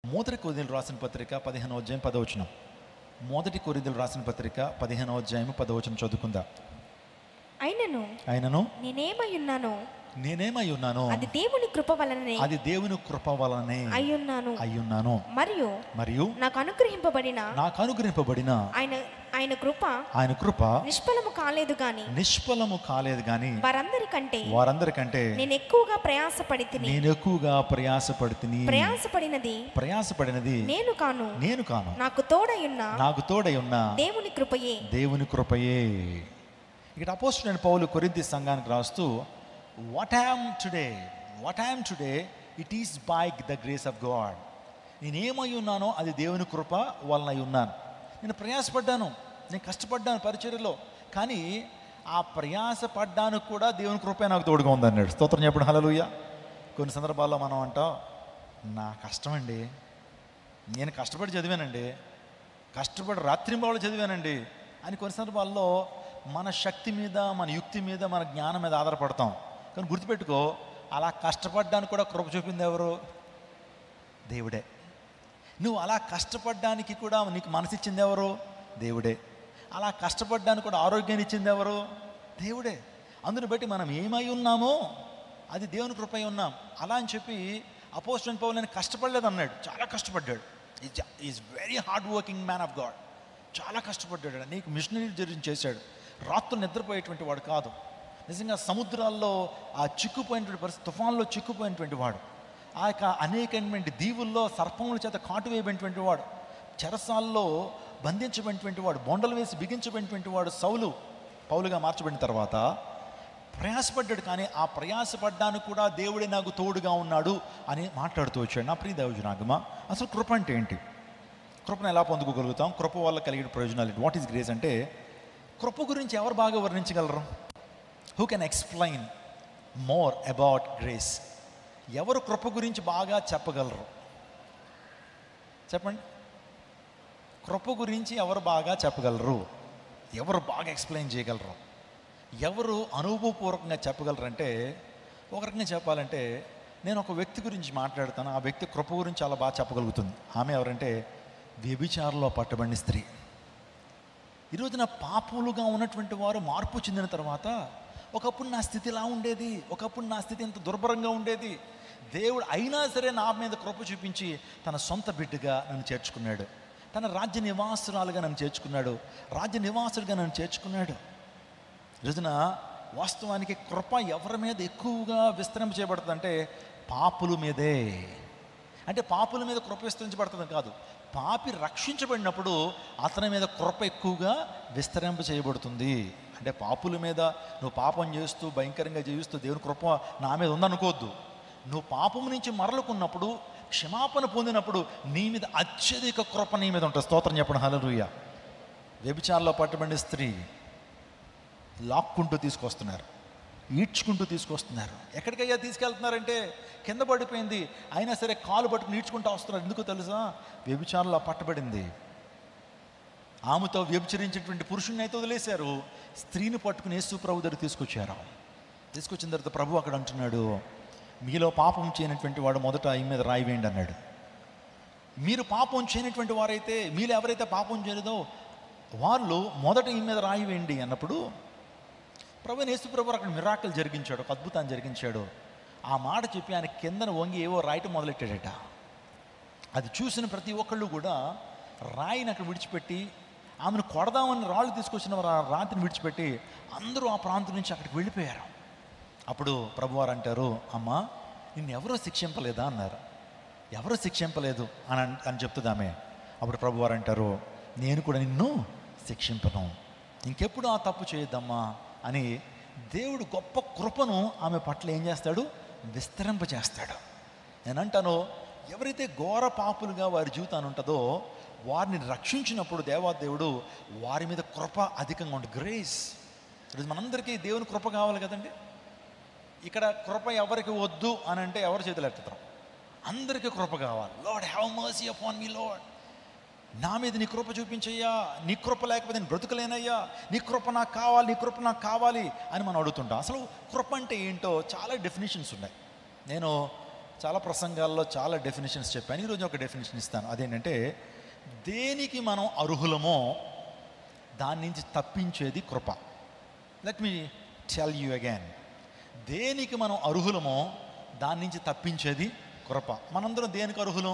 మొదటి కొరింథీయులు రాసిన పత్రిక పదిహేనో అధ్యాయం పదవచనం మొదటి కొరింథీయులు రాసిన పత్రిక పదిహేనో అధ్యాయం పదవచనం చదువుకుందా అయినను ఆయనను నేనేమై ఉన్నానో నేనేమై ఉన్నాను అది దేవుని కృప వలననే అది దేవుని కృప వలనే అయ్యున్నాను అయ్యున్నాను మరియు మరియు నాకు అనుగ్రహింపబడిన నాకు అనుగ్రహింపబడిన ఆయన ఆయన కృప ఆయన కృప నిష్ఫలము కాలేదు గాని నిష్ఫలము కాలేదు కానీ వారందరికంటే వారందరికంటే నేను ఎక్కువగా ప్రయాసపడి తిని నేను ఎక్కువగా ప్రయాసపడుతుని ప్రయాసపడినది ప్రయాసపడినది నేను కాను నేను కాను నాకు తోడయున్న నాకు తోడై ఉన్న దేవుని కృపయే దేవుని కృపయే ఇక్కడ అపోజిట్ పౌలు కొరింతి సంఘానికి రాస్తూ what I'm today what I'm today it is by the grace of God నేనేమై ఉన్నానో అది దేవుని కృప వలన అయి ఉన్నాను నేను ప్రయాసపడ్డాను నేను కష్టపడ్డాను పరిచర్యలో కానీ ఆ ప్రయాసపడ్డానికి కూడా దేవుని కృపే నాకు తోడుగా ఉందన్నాడు స్తోత్రం చెప్పడం హలలుయ కొన్ని సందర్భాల్లో మనం అంటాం నా కష్టం అండి నేను కష్టపడి చదివానండి కష్టపడి రాత్రింబావులు చదివానండి అని కొన్ని సందర్భాల్లో మన శక్తి మీద మన యుక్తి మీద మన జ్ఞానం మీద ఆధారపడతాం కానీ గుర్తుపెట్టుకో అలా కష్టపడడానికి కూడా కృప చూపింది ఎవరు దేవుడే నువ్వు అలా కష్టపడడానికి కూడా నీకు మనసిచ్చింది ఎవరు దేవుడే అలా కష్టపడడానికి కూడా ఆరోగ్యాన్ని ఇచ్చింది ఎవరు దేవుడే అందుని బట్టి మనం ఏమై ఉన్నామో అది దేవుని కృపై ఉన్నాం అలా అని చెప్పి అపోస్టన్ పౌల్ నేను కష్టపడలేదు అన్నాడు చాలా కష్టపడ్డాడు is very hard working man of God చాలా కష్టపడ్డాడు నీకు మిషనరీ జరిగి చేశాడు రాత్రులు నిద్రపోయేటువంటి వాడు కాదు నిజంగా సముద్రాల్లో ఆ చిక్కుపోయినటువంటి పరిస్థితి తుఫాన్లో చిక్కుపోయినటువంటి వాడు ఆ యొక్క అనేకమైనటువంటి దీవుల్లో సర్పముల చేత కాటు వేయబడినటువంటి వాడు చెరసాల్లో బంధించబడినటువంటి వాడు బొండలు వేసి బిగించబడినటువంటి వాడు సౌలు పౌలుగా మార్చబడిన తర్వాత ప్రయాసపడ్డాడు కానీ ఆ ప్రయాసపడ్డానికి కూడా దేవుడే నాకు తోడుగా ఉన్నాడు అని మాట్లాడుతూ వచ్చాడు నా ప్రియ దేవజనాగమ అసలు కృప అంటే ఏంటి కృపను ఎలా పొందుకోగలుగుతాం కృప వల్ల కలిగిన ప్రయోజనాలు వాట్ ఈస్ గ్రేస్ అంటే కృప గురించి ఎవరు బాగా వర్ణించగలరు who can explain more about grace ఎవరు కృప గురించి బాగా చెప్పగలరు చెప్పండి కృప గురించి ఎవరు బాగా చెప్పగలరు ఎవరు బాగా ఎక్స్ప్లెయిన్ చేయగలరు ఎవరు అనుభవపూర్వకంగా చెప్పగలరంటే ఒక రకంగా చెప్పాలంటే నేను ఒక వ్యక్తి గురించి మాట్లాడతాను ఆ వ్యక్తి కృప గురించి చాలా బాగా చెప్పగలుగుతుంది ఆమె ఎవరంటే వ్యభిచారంలో పట్టబడిన స్త్రీ ఈ రోజున పాపులుగా ఉన్నటువంటి వారు మార్పు చెందిన తర్వాత ఒకప్పుడు నా స్థితి ఇలా ఉండేది ఒకప్పుడు నా స్థితి ఇంత దుర్భరంగా ఉండేది దేవుడు అయినా సరే నా మీద కృప చూపించి తన సొంత బిడ్డగా నన్ను చేర్చుకున్నాడు తన రాజ్య నివాసురాలుగా నన్ను చేర్చుకున్నాడు రాజ్య నివాసుడిగా నన్ను చేర్చుకున్నాడు ఈ రోజున వాస్తవానికి కృప ఎవరి మీద ఎక్కువగా విస్తరింప చేయబడుతుందంటే పాపుల మీదే అంటే పాపుల మీద కృప విస్తరించబడుతుంది కాదు పాపి రక్షించబడినప్పుడు అతని మీద కృప ఎక్కువగా విస్తరింప చేయబడుతుంది అంటే పాపుల మీద నువ్వు పాపం చేస్తూ భయంకరంగా జీవిస్తూ దేవుని కృప నా మీద ఉందనుకోవద్దు నువ్వు పాపం నుంచి మరలుకున్నప్పుడు క్షమాపణ పొందినప్పుడు నీ మీద అత్యధిక కృప నీ మీద ఉంటుంది స్తోత్రం చెప్పడం హలలుయ వ్యభిచారంలో పట్టుబడిన స్త్రీ లాక్కుంటూ తీసుకొస్తున్నారు ఈడ్చుకుంటూ తీసుకొస్తున్నారు ఎక్కడికయ్యా తీసుకెళ్తున్నారంటే కింద పడిపోయింది అయినా సరే కాలు పట్టుకుని ఈడ్చుకుంటూ వస్తున్నారు ఎందుకో తెలుసా వ్యభిచారంలో పట్టబడింది ఆమెతో వ్యభిచరించేటువంటి పురుషుణ్ణి అయితే వదిలేశారు స్త్రీని పట్టుకుని యేసు ప్రభు దగ్గర తీసుకొచ్చారు తీసుకొచ్చిన తర్వాత ప్రభు అక్కడ అంటున్నాడు మీలో పాపం చేయనటువంటి వాడు మొదట ఈ మీద రాయి వేయండి అన్నాడు మీరు పాపం చేయనటువంటి వారైతే మీరు ఎవరైతే పాపం చేయలేదో వాళ్ళు మొదట ఈ మీద రాయి వేయండి అన్నప్పుడు ప్రభు యేసు ప్రభు అక్కడ మిరాకలు జరిగించాడు ఒక అద్భుతాన్ని జరిగించాడు ఆ మాట చెప్పి ఆయన కిందన వంగి ఏవో రాయటం మొదలెట్టాడట అది చూసిన ప్రతి ఒక్కళ్ళు కూడా రాయిని అక్కడ విడిచిపెట్టి ఆమెను కొడదామని రాళ్ళు తీసుకొచ్చిన వారు ఆ రాతిని విడిచిపెట్టి అందరూ ఆ ప్రాంతం నుంచి అక్కడికి వెళ్ళిపోయారు అప్పుడు ప్రభువారు అంటారు అమ్మా నిన్ను ఎవరో శిక్షింపలేదా అన్నారు ఎవరో శిక్షింపలేదు అని అన్- అని చెప్తుంది ఆమె అప్పుడు ప్రభువారు అంటారు నేను కూడా నిన్ను శిక్షింపను ఇంకెప్పుడు ఆ తప్పు చేయొద్దమ్మా అని దేవుడు గొప్ప కృపను ఆమె పట్ల ఏం చేస్తాడు విస్తరింపజేస్తాడు నేను అంటాను ఎవరైతే ఘోర పాపులుగా వారి జీవితాన్ని ఉంటుందో వారిని రక్షించినప్పుడు దేవాదేవుడు వారి మీద కృప అధికంగా ఉంటుంది గ్రేస్ ఈరోజు మనందరికీ దేవుని కృప కావాలి కదండి ఇక్కడ కృప ఎవరికి వద్దు అని అంటే ఎవరు చేతులు ఎత్తుతాం అందరికీ కృప కావాలి Lord have mercy upon me Lord నా మీద నీ కృప చూపించయ్యా నీ కృప లేకపోతే నేను బ్రతుకలేనయ్యా నీ కృప నాకు కావాలి నీ కృప నాకు కావాలి అని మనం అడుగుతుంటాం అసలు కృప అంటే ఏంటో చాలా డెఫినేషన్స్ ఉన్నాయి నేను చాలా ప్రసంగాల్లో చాలా డెఫినేషన్స్ చెప్పాను ఈరోజు ఒక డెఫినేషన్ ఇస్తాను అదేంటంటే దేనికి మనం అర్హులమో దాని నుంచి తప్పించేది కృప let me tell you again దేనికి మనం అర్హులమో దాని నుంచి తప్పించేది కృప మనందరం దేనికి అర్హులం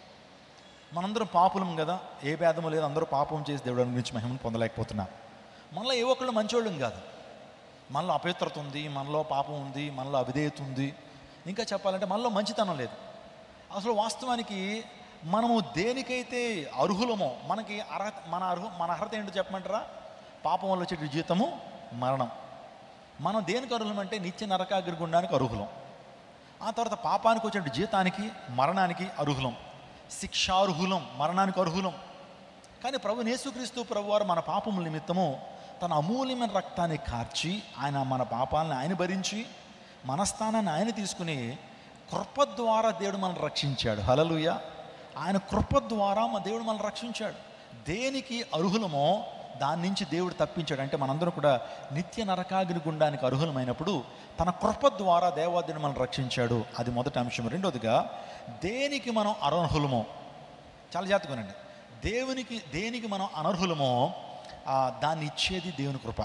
మనందరం పాపులం కదా ఏ భేదము లేదు అందరూ పాపం చేసి దేవుడు గురించి మహిమను పొందలేకపోతున్నాం మనలో ఏ ఒక్కళ్ళు మంచోళ్ళం కాదు మనలో అపవిత్రత ఉంది మనలో పాపం ఉంది మనలో అవిధేయత ఉంది ఇంకా చెప్పాలంటే మనలో మంచితనం లేదు అసలు వాస్తవానికి మనము దేనికైతే అర్హులమో మనకి అర్హత మన అర్హు మన అర్హత ఏంటో చెప్పమంటారా పాపం వల్ల వచ్చే జీవితము మరణం మనం దేనికి అర్హులం అంటే నిత్య నరకాగ్రి గుండానికి అర్హులం ఆ తర్వాత పాపానికి వచ్చే జీతానికి మరణానికి అర్హులం శిక్షార్హులం మరణానికి అర్హులం కానీ ప్రభు యేసుక్రీస్తు ప్రభు వారు మన పాపముల నిమిత్తము తన అమూల్యమైన రక్తాన్ని కార్చి ఆయన మన పాపాలను ఆయన భరించి మన స్థానాన్ని ఆయన తీసుకుని కృప ద్వారా దేవుడు మనల్ని రక్షించాడు హలలుయ ఆయన కృప ద్వారా మా దేవుడు మనల్ని రక్షించాడు దేనికి అర్హులమో దాని నుంచి దేవుడు తప్పించాడు అంటే మనందరం కూడా నిత్య నరకాగ్ని గుండానికి అర్హులమైనప్పుడు తన కృప ద్వారా దేవాదేవుడు మనల్ని రక్షించాడు అది మొదటి అంశం రెండోదిగా దేనికి మనం అర్హులమో చాలా జాగ్రత్తగానండి దేవునికి దేనికి మనం అనర్హులమో ఆ, దాన్ని ఇచ్చేది దేవుని కృప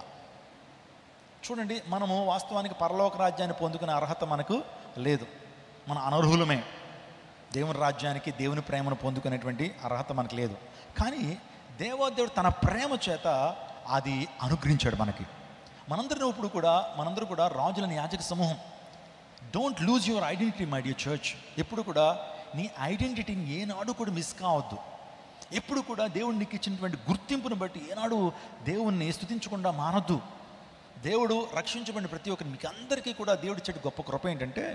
చూడండి మనము వాస్తవానికి పరలోక రాజ్యాన్ని పొందుకునే అర్హత మనకు లేదు మన అనర్హులమే దేవుని రాజ్యానికి దేవుని ప్రేమను పొందుకునేటువంటి అర్హత మనకు లేదు కానీ దేవాదేవుడు తన ప్రేమ చేత అది అనుగ్రహించాడు మనకి మనందరం ఇప్పుడు కూడా మనందరూ కూడా రాజుల యాజక సమూహం don't lose your identity my dear church ఎప్పుడు కూడా నీ ఐడెంటిటీని ఏనాడు కూడా మిస్ కావద్దు ఎప్పుడు కూడా దేవుడు నీకు ఇచ్చినటువంటి గుర్తింపును బట్టి ఏనాడు దేవుణ్ణి స్తుతించకుండా మానద్దు దేవుడు రక్షించబడిన ప్రతి ఒక్కరి మీకు అందరికీ కూడా దేవుడు ఇచ్చే గొప్ప కృప ఏంటంటే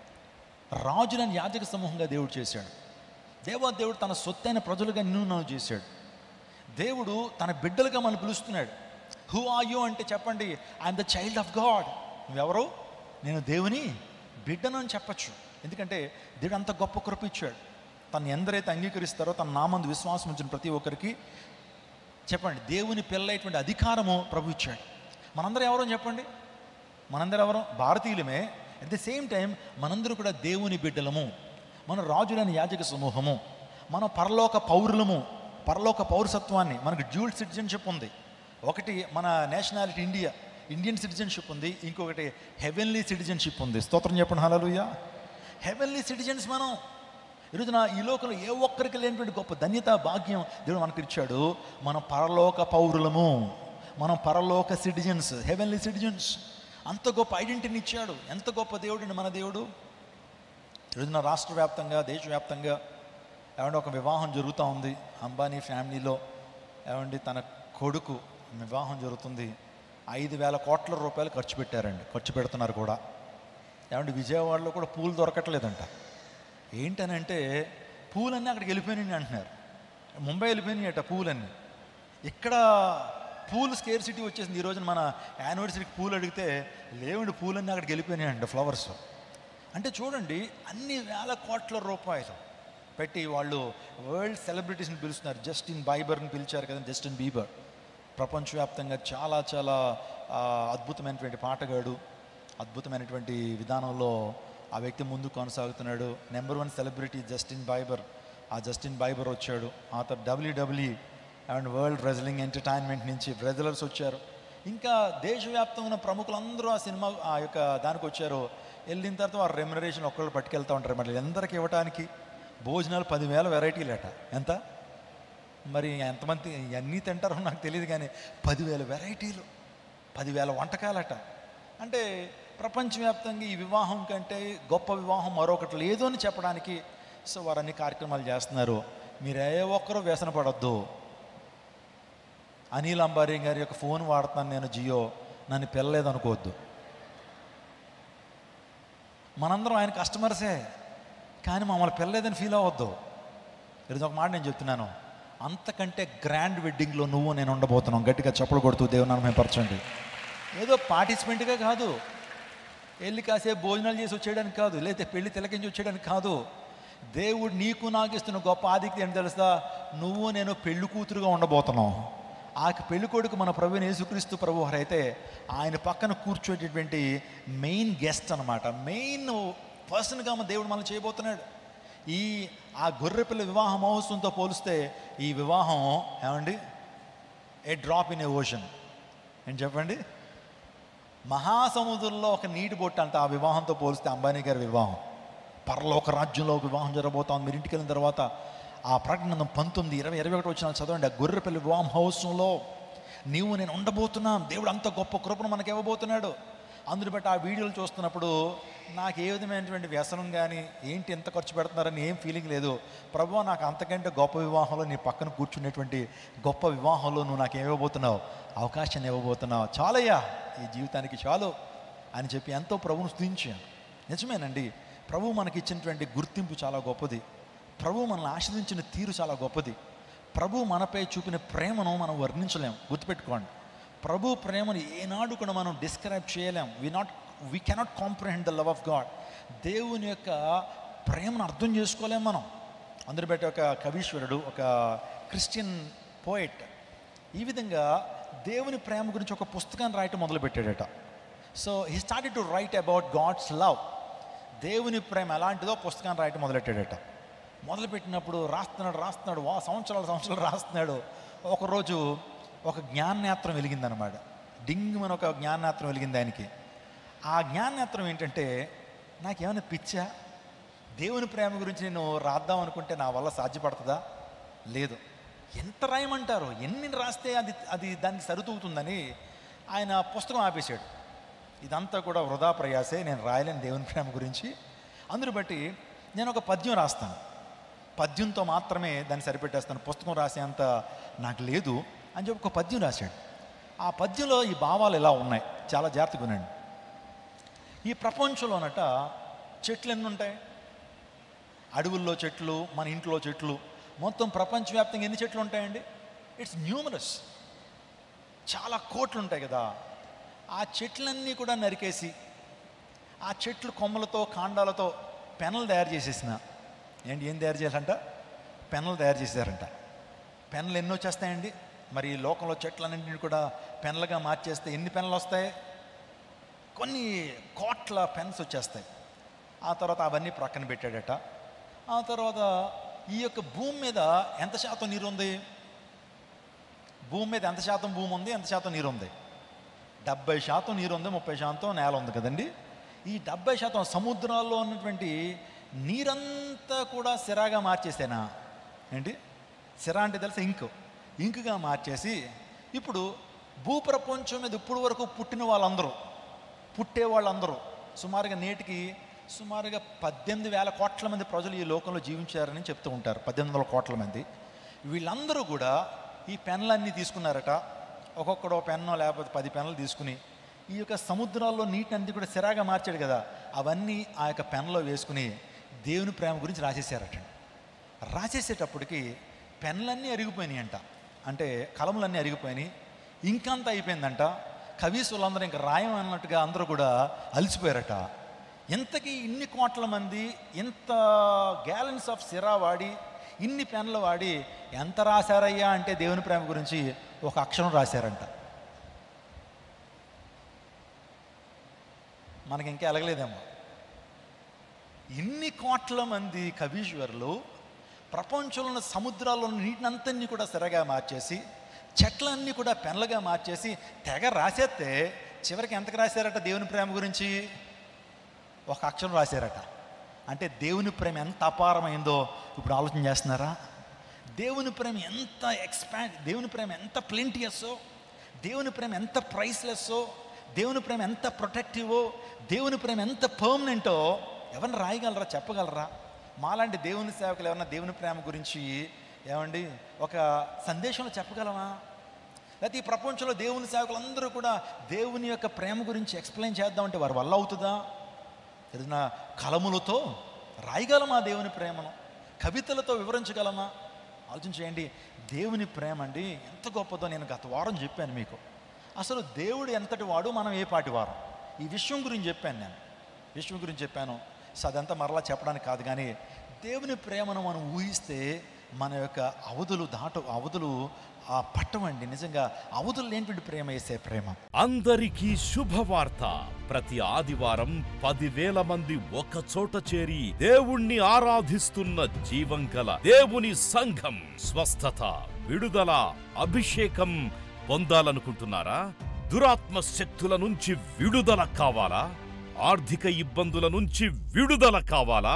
రాజులను యాజక సమూహంగా దేవుడు చేశాడు దేవా దేవుడు తన సొత్తైన ప్రజలుగా నిన్ను నన్ను చేశాడు దేవుడు తన బిడ్డలుగా మనం పిలుస్తున్నాడు హూ ఆర్ యూ అంటే చెప్పండి I'm the child of God నువ్వెవరు నేను దేవుని బిడ్డను అని చెప్పచ్చు ఎందుకంటే దేవుడు అంత గొప్ప కృప ఇచ్చాడు తను ఎందరైతే అంగీకరిస్తారో తన నామందు విశ్వాసం ఉంచిన ప్రతి ఒక్కరికి చెప్పండి దేవుని పిల్లైనటువంటి అధికారము ప్రభు ఇచ్చాడు మనందరం ఎవరో చెప్పండి మనందరం ఎవరో భారతీయులమే అట్ ది సేమ్ టైం మనందరూ కూడా దేవుని బిడ్డలము మన రాజులని యాజక సమూహము మన పరలోక పౌరులము పరలోక పౌరసత్వాన్ని మనకు డ్యూల్ సిటిజన్షిప్ ఉంది ఒకటి మన నేషనాలిటీ ఇండియా ఇండియన్ సిటిజన్షిప్ ఉంది ఇంకొకటి హెవెన్లీ సిటిజన్షిప్ ఉంది స్తోత్రం చెప్పండి హలలుయ హెవెన్లీ సిటిజన్స్ మనం ఈరోజున ఈ లోకంలో ఏ ఒక్కరికి లేనటువంటి గొప్ప ధన్యత భాగ్యం దేవుడు మనకు ఇచ్చాడు మనం పరలోక పౌరులము మనం పరలోక సిటిజన్స్ హెవెన్లీ సిటిజన్స్ అంత గొప్ప ఐడెంటిటీని ఇచ్చాడు ఎంత గొప్ప దేవుడు మన దేవుడు ఈరోజున రాష్ట్ర వ్యాప్తంగా దేశవ్యాప్తంగా ఏమంటే ఒక వివాహం జరుగుతూ ఉంది అంబానీ ఫ్యామిలీలో ఏమండి తన కొడుకు వివాహం జరుగుతుంది ఐదు వేల కోట్ల రూపాయలు ఖర్చు పెట్టారండి ఖర్చు పెడుతున్నారు కూడా ఏమంటే విజయవాడలో కూడా పూలు దొరకట్లేదంట ఏంటనంటే పూలన్నీ అక్కడికి వెళ్ళిపోయినాయి అంటున్నారు ముంబై వెళ్ళిపోయినాయి అట పూలన్నీ ఇక్కడ పూలు స్కేర్ సిటీ వచ్చేసింది ఈ రోజున మన యానివర్సరీకి పూలు అడిగితే లేవండి పూలన్నీ అక్కడికి వెళ్ళిపోయినాయి అంట ఫ్లవర్స్ అంటే చూడండి అన్ని వేల కోట్ల రూపాయలు పెట్టి వాళ్ళు వరల్డ్ సెలబ్రిటీస్ని పిలుస్తున్నారు జస్టిన్ బైబర్ని పిలిచారు కదా జస్టిన్ బీబర్ ప్రపంచవ్యాప్తంగా చాలా చాలా ఆ, అద్భుతమైనటువంటి పాటగాడు అద్భుతమైనటువంటి విధానంలో ఆ వ్యక్తి ముందు కొనసాగుతున్నాడు number one celebrity Justin Bieber ఆ జస్టిన్ బైబర్ వచ్చాడు ఆ తర్వాత W W and world wrestling entertainment నుంచి రెజ్లర్స్ వచ్చారు ఇంకా దేశవ్యాప్తంగా ఉన్న ప్రముఖులందరూ ఆ సినిమా ఆ యొక్క దానికి వచ్చారు వెళ్ళిన తర్వాత ఆ రెమ్యునరేషన్ ఒక్కళ్ళు పట్టుకెళ్తూ ఉంటారు మరి ఎందరికి ఇవ్వడానికి భోజనాలు పదివేల వెరైటీలట ఎంత మరి ఎంతమంది అన్నీ తింటారో నాకు తెలియదు కానీ పదివేల వెరైటీలు పదివేల వంటకాలట అంటే ప్రపంచవ్యాప్తంగా ఈ వివాహం కంటే గొప్ప వివాహం మరొకటి లేదు అని చెప్పడానికి సో వారు అన్ని కార్యక్రమాలు చేస్తున్నారు మీరు ఏ ఒక్కరూ వ్యసన పడొద్దు అనిల్ అంబారీ గారి యొక్క ఫోన్ వాడుతున్నాను నేను జియో నన్ను పిల్లలేదు అనుకోవద్దు మనందరం ఆయన కస్టమర్సే కానీ మమ్మల్ని పిల్లలేదని ఫీల్ అవ్వద్దు ఈరోజు ఒక మాట నేను చెప్తున్నాను అంతకంటే గ్రాండ్ వెడ్డింగ్లో నువ్వు నేను ఉండబోతున్నాం గట్టిగా చప్పలు కొడుతూ దేవుని మేపరచండి ఏదో పార్టిసిపెంట్గా కాదు వెళ్ళి కాసేపు భోజనాలు చేసి వచ్చేయడానికి కాదు లేకపోతే పెళ్లి తిలకించి వచ్చేయడానికి కాదు దేవుడు నీకు నాకు ఇస్తున్న గొప్ప ఆధిక్యత ఏంటి తెలుసా నువ్వు నేను పెళ్లి కూతురుగా ఉండబోతున్నాం ఆ పెళ్లి కొడుకు మన ప్రభుని యేసుక్రీస్తు ప్రభు వారు అయితే ఆయన పక్కన కూర్చోటటువంటి మెయిన్ గెస్ట్ అనమాట మెయిన్ పర్సన్గా మన దేవుడు మనం చేయబోతున్నాడు ఈ ఆ గొర్రెపిల్ల వివాహ మహోత్సవంతో పోలిస్తే ఈ వివాహం ఏమండి a drop in a ocean ఏం చెప్పండి మహాసముద్రంలో ఒక నీటి బొట్టు అంట ఆ వివాహంతో పోలిస్తే అంబానీ గారి వివాహం పరలోక రాజ్యంలో ఒక వివాహం జరగబోతోంది మీరు ఇంటికి వెళ్ళిన తర్వాత ఆ ప్రకటన పంతొమ్మిది ఇరవై ఇరవై ఒకటి వచ్చిన చదవండి ఆ గొర్రెపల్లి వివాహం మహోత్సవంలో నీవు నేను ఉండబోతున్నా దేవుడు అంత గొప్ప కృపను మనకి ఇవ్వబోతున్నాడు అందుని బట్టి ఆ వీడియోలు చూస్తున్నప్పుడు నాకు ఏ విధమైనటువంటి వ్యసనం కానీ ఏంటి ఎంత ఖర్చు పెడుతున్నారని ఏం ఫీలింగ్ లేదు ప్రభు నాకు అంతకంటే గొప్ప వివాహంలో నీ పక్కన కూర్చునేటువంటి గొప్ప వివాహంలో నువ్వు నాకు ఏమివ్వబోతున్నావు అవకాశాన్ని ఇవ్వబోతున్నావు చాలయ్యా ఈ జీవితానికి చాలు అని చెప్పి ఎంతో ప్రభువును స్థుతించాను నిజమేనండి ప్రభు మనకి ఇచ్చినటువంటి గుర్తింపు చాలా గొప్పది ప్రభు మనల్ని ఆశ్రదించిన తీరు చాలా గొప్పది ప్రభు మనపై చూపిన ప్రేమను మనం వర్ణించలేం గుర్తుపెట్టుకోండి ప్రభు ప్రేమను ఏనాడు కూడా మనం డిస్క్రైబ్ చేయలేం we not we cannot comprehend the love of God దేవుని యొక్క ప్రేమను అర్థం చేసుకోలేం మనం అందరు బట్టి ఒక కవీశ్వరుడు ఒక క్రిస్టియన్ పోయిట్ ఈ విధంగా దేవుని ప్రేమ గురించి ఒక పుస్తకాన్ని రాయటం మొదలుపెట్టాడట so he started to write about God's love దేవుని ప్రేమ ఎలాంటిదో పుస్తకాన్ని రాయటం మొదలెట్టాడట మొదలుపెట్టినప్పుడు రాస్తున్నాడు రాస్తున్నాడు వా సంవత్సరాలు సంవత్సరాలు రాస్తున్నాడు ఒకరోజు ఒక జ్ఞాననేత్రం వెలిగిందనమాట డింగ్ మన ఒక జ్ఞాననేత్రం వెలిగింది ఆయనకి ఆ జ్ఞాననేత్రం ఏంటంటే నాకేమైనా పిచ్చా దేవుని ప్రేమ గురించి నేను రాద్దాం అనుకుంటే నా వల్ల సాధ్యపడుతుందా లేదు ఎంత రాయమంటారు ఎన్ని రాస్తే అది అది దానికి సరితూగుతుందని ఆయన పుస్తకం ఆపేశాడు ఇదంతా కూడా వృధా ప్రయాసే నేను రాయలేని దేవుని ప్రేమ గురించి అందుని బట్టి నేను ఒక పద్యం రాస్తాను పద్యంతో మాత్రమే దాన్ని సరిపెట్టేస్తాను పుస్తకం రాసేంత నాకు లేదు అని చెప్పి ఒక పద్యం రాశాడు ఆ పద్యంలో ఈ భావాలు ఎలా ఉన్నాయి చాలా జాగ్రత్తగా వినండి ఈ ప్రపంచంలోనట చెట్లు ఎన్ని ఉంటాయి అడవుల్లో చెట్లు మన ఇంట్లో చెట్లు మొత్తం ప్రపంచవ్యాప్తంగా ఎన్ని చెట్లు ఉంటాయండి ఇట్స్ న్యూమరస్ చాలా కోట్లు ఉంటాయి కదా ఆ చెట్లన్నీ కూడా నరికేసి ఆ చెట్లు కొమ్మలతో కాండాలతో పెన్నులు తయారు చేసేసిన ఏంటి ఏం తయారు చేయాలంట పెన్నులు తయారు చేశారంట పెన్నులు ఎన్ని వచ్చేస్తాయండి మరి ఈ లోకంలో చెట్లన్నింటినీ కూడా పెన్నులుగా మార్చేస్తే ఎన్ని పెన్నులు వస్తాయి కొన్ని కోట్ల పెన్స్ వచ్చేస్తాయి ఆ తర్వాత అవన్నీ ప్రక్కన పెట్టాడట ఆ తర్వాత ఈ యొక్క భూమి మీద ఎంత శాతం నీరు ఉంది భూమి మీద ఎంత శాతం భూమి ఉంది ఎంత శాతం నీరు ఉంది డెబ్బై శాతం నీరు ఉంది ముప్పై శాతం నేల ఉంది కదండి ఈ డెబ్బై శాతం సముద్రాల్లో ఉన్నటువంటి నీరంతా కూడా సిరాగా మార్చేసేనా ఏంటి సిరా అంటే తెలుసా ఇంకు ఇంకుగా మార్చేసి ఇప్పుడు భూప్రపంచం మీద ఇప్పుడు వరకు పుట్టిన వాళ్ళందరూ పుట్టే వాళ్ళందరూ సుమారుగా నేటికి సుమారుగా పద్దెనిమిది వేల కోట్ల మంది ప్రజలు ఈ లోకంలో జీవించారని చెప్తూ ఉంటారు పద్దెనిమిది వందల కోట్ల మంది వీళ్ళందరూ కూడా ఈ పెన్లన్నీ తీసుకున్నారట ఒక్కొక్కడో పెన్నో లేకపోతే పది పెన్నులు తీసుకుని ఈ యొక్క సముద్రాల్లో నీటిని అంతా కూడా సిరాగా మార్చాడు కదా అవన్నీ ఆ యొక్క పెన్లో వేసుకుని దేవుని ప్రేమ గురించి రాసేసారట రాసేసేటప్పటికి పెన్లన్నీ అరిగిపోయినాయి అంట అంటే కలములన్నీ అరిగిపోయినాయి ఇంకంత అయిపోయిందంట కవీసులందరూ ఇంకా రాయం అన్నట్టుగా అందరూ కూడా అలసిపోయారట ఇంతకీ ఇన్ని కోట్ల మంది ఇంత గ్యాలన్స్ ఆఫ్ సిరా వాడి ఇన్ని పెన్లు వాడి ఎంత రాశారయ్యా అంటే దేవుని ప్రేమ గురించి ఒక అక్షరం రాశారంట మనకి ఇంకా ఎలగలేదేమో ఇన్ని కోట్ల మంది కవీశ్వరులు ప్రపంచంలో ఉన్న సముద్రాల్లో ఉన్న నీటినంతన్ని కూడా సిరగా మార్చేసి చెట్లన్నీ కూడా పెన్లుగా మార్చేసి తెగ రాసేస్తే చివరికి ఎంతకు రాశారట దేవుని ప్రేమ గురించి ఒక అక్షరం రాశారట అంటే దేవుని ప్రేమ ఎంత అపారమైందో ఇప్పుడు ఆలోచన చేస్తున్నారా దేవుని ప్రేమ ఎంత ఎక్స్పాండ్ దేవుని ప్రేమ ఎంత ప్లెంటియస్సో దేవుని ప్రేమ ఎంత ప్రైస్లెస్సో దేవుని ప్రేమ ఎంత ప్రొటెక్టివో దేవుని ప్రేమ ఎంత పర్మనెంటో ఎవరిని రాయగలరా చెప్పగలరా మాలాంటి దేవుని సేవకులు ఎవరన్నా దేవుని ప్రేమ గురించి ఏమండి ఒక సందేశంలో చెప్పగలమా లేకపోతే ఈ ప్రపంచంలో దేవుని సేవకులందరూ కూడా దేవుని యొక్క ప్రేమ గురించి ఎక్స్ప్లెయిన్ చేద్దామంటే వారి వల్ల అవుతుందా ఏదైనా కలములతో రాయగలమా దేవుని ప్రేమను కవితలతో వివరించగలమా ఆలోచన చేయండి దేవుని ప్రేమ అండి ఎంత గొప్పదో నేను గత వారం చెప్పాను మీకు అసలు దేవుడు ఎంతటి వాడు మనం ఏ పాటి వారం ఈ విషయం గురించి చెప్పాను నేను విషయం గురించి చెప్పాను సో అదంతా మరలా చెప్పడానికి కాదు కానీ దేవుని ప్రేమను మనం ఊహిస్తే మన యొక్క అవధులు దాటు అవధులు ఆ పట్టమండి నిజంగా అవధులు లేనిటువంటి ప్రేమ వేసే ప్రేమ అందరికీ శుభవార్త ప్రతి ఆదివారం పదివేల మంది ఒక చోట చేరి దేవుణ్ణి ఆరాధిస్తున్న జీవం గల దేవుని సంఘం స్వస్థత విడుదల అభిషేకం పొందాలనుకుంటున్నారా దురాత్మ శక్తుల నుంచి విడుదల కావాలా ఆర్థిక ఇబ్బందుల నుంచి విడుదల కావాలా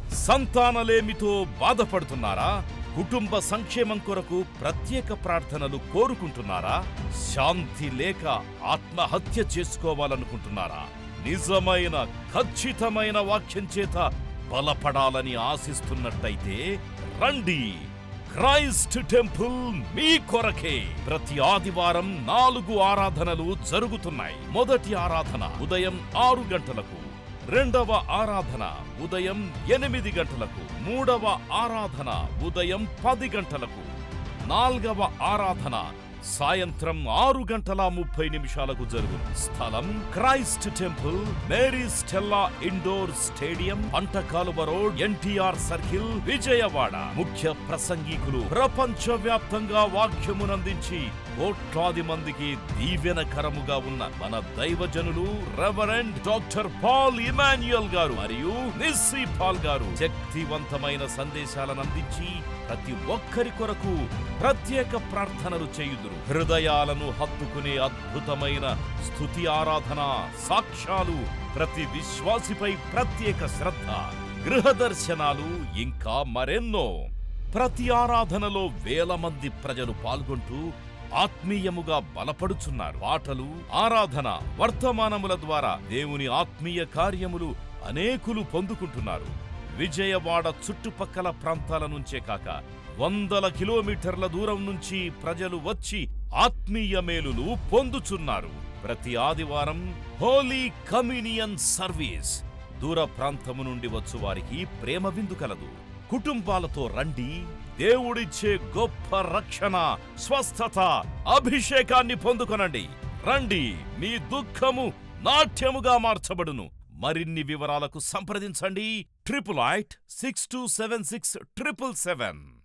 సంతానలేమితో బాధపడుతున్నారా కుటుంబ సంక్షేమం కొరకు ప్రత్యేక ప్రార్థనలు కోరుకుంటున్నారా శాంతి లేక ఆత్మహత్య చేసుకోవాలనుకుంటున్నారా నిజమైన ఖచ్చితమైన వాక్యం చేత బలపడాలని ఆశిస్తున్నట్టయితే రండి క్రైస్ట్ టెంపుల్ మీ కొరకే ప్రతి ఆదివారం నాలుగు ఆరాధనలు జరుగుతున్నాయి మొదటి ఆరాధన ఉదయం ఆరు గంటలకు రెండవ ఆరాధన ఉదయం ఎనిమిది గంటలకు మూడవ ఆరాధన ఉదయం పది గంటలకు నాల్గవ ఆరాధన సాయంత్రం ఆరు గంటల ముప్పై నిమిషాలకు జరుగును స్థలం Christ temple Mary Stella indoor stadium Pantakaluva road NTR circle Vijayawada ముఖ్య ప్రసంగికులు ప్రపంచ వ్యాప్తంగా వాక్యమునందించి కోట్లాది మందికి దీవెనకరముగా ఉన్న మన దైవజనులు రెవరెండ్ డాక్టర్ పాల్ ఇమాన్యుయల్ గారు మరియు నిస్సీ పాల్ గారు శక్తివంతమైన సందేశాలను అందించి ప్రతి ఒక్కరి కొరకు ప్రత్యేక ప్రార్థనలు చేయుదురు హృదయాలను హత్తుకునే అద్భుతమైన స్తుతి ఆరాధన సాక్ష్యాలు ప్రతి విశ్వాసిపై ప్రత్యేక శ్రద్ధ గృహ దర్శనాలు ఇంకా మరెన్నో ప్రతి ఆరాధనలో వేల మంది ప్రజలు పాల్గొంటూ ఆత్మీయముగా బలపడుచున్నారు పాటలు ఆరాధన వర్తమానముల ద్వారా దేవుని ఆత్మీయ కార్యములు అనేకులు పొందుకుంటున్నారు విజయవాడ చుట్టుపక్కల ప్రాంతాల నుంచే కాక వందల కిలోమీటర్ల దూరం నుంచి ప్రజలు వచ్చి ఆత్మీయ మేలులు పొందుచున్నారు ప్రతి ఆదివారం హోలీ కమ్యూనియన్ సర్వీస్ దూర ప్రాంతము నుండి వచ్చు వారికి ప్రేమ విందు కలదు కుటుంబాలతో రండి దేవుడిచ్చే గొప్ప రక్షణ స్వస్థత అభిషేకాన్ని పొందుకొనండి రండి మీ దుఃఖము నాట్యముగా మార్చబడును మరిన్ని వివరాలకు సంప్రదించండి triple eight six two seven six triple seven